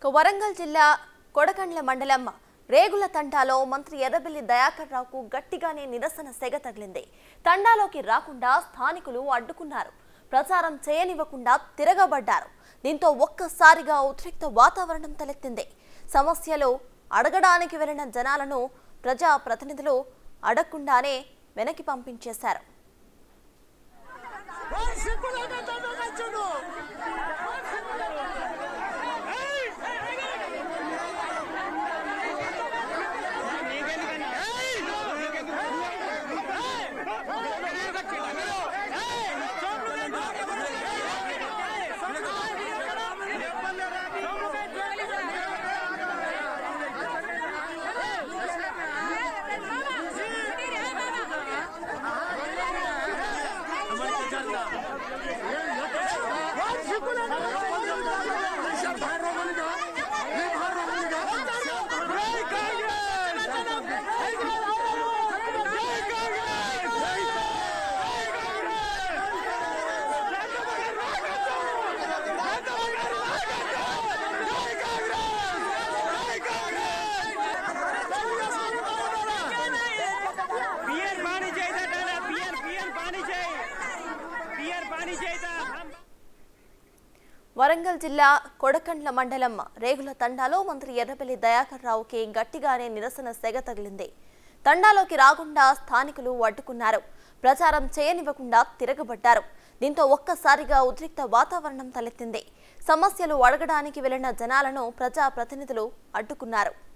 ఇక వరంగల్ జిల్లా కొడకండ్ల మండలం రేగుల తండాలో మంత్రి ఎర్రబెల్లి దయాకర్ రావుకు గట్టిగానే నిరసన సెగ తగిలింది తండాలోకి రాకుండా స్థానికులు అడ్డుకున్నారు ప్రచారం చేయనివ్వకుండా తిరగబడ్డారు దీంతో ఒక్కసారిగా ఉద్రిక్త వాతావరణం తలెత్తింది సమస్యలు అడగడానికి వెళ్లిన జనాలను ప్రజా ప్రతినిధులు అడగకుండానే వెనక్కి పంపించేశారు पियर पानी चाहिए था पियर पियर पानी चाहिए पियर पानी चाहिए था हम వరంగల్ జిల్లా కొడకండ్ల మండలం రేగుల తండాలో మంత్రి ఎర్రబెల్లి దయాకర్ రావుకి గట్టిగానే నిరసన సెగ తగిలింది తండాలోకి రాకుండా స్థానికులు అడ్డుకున్నారు ప్రచారం చేయనివ్వకుండా తిరగబడ్డారు దీంతో ఒక్కసారిగా ఉద్రిక్త వాతావరణం తలెత్తింది సమస్యలు అడగడానికి వెళ్లిన జనాలను ప్రజా ప్రతినిధులు అడ్డుకున్నారు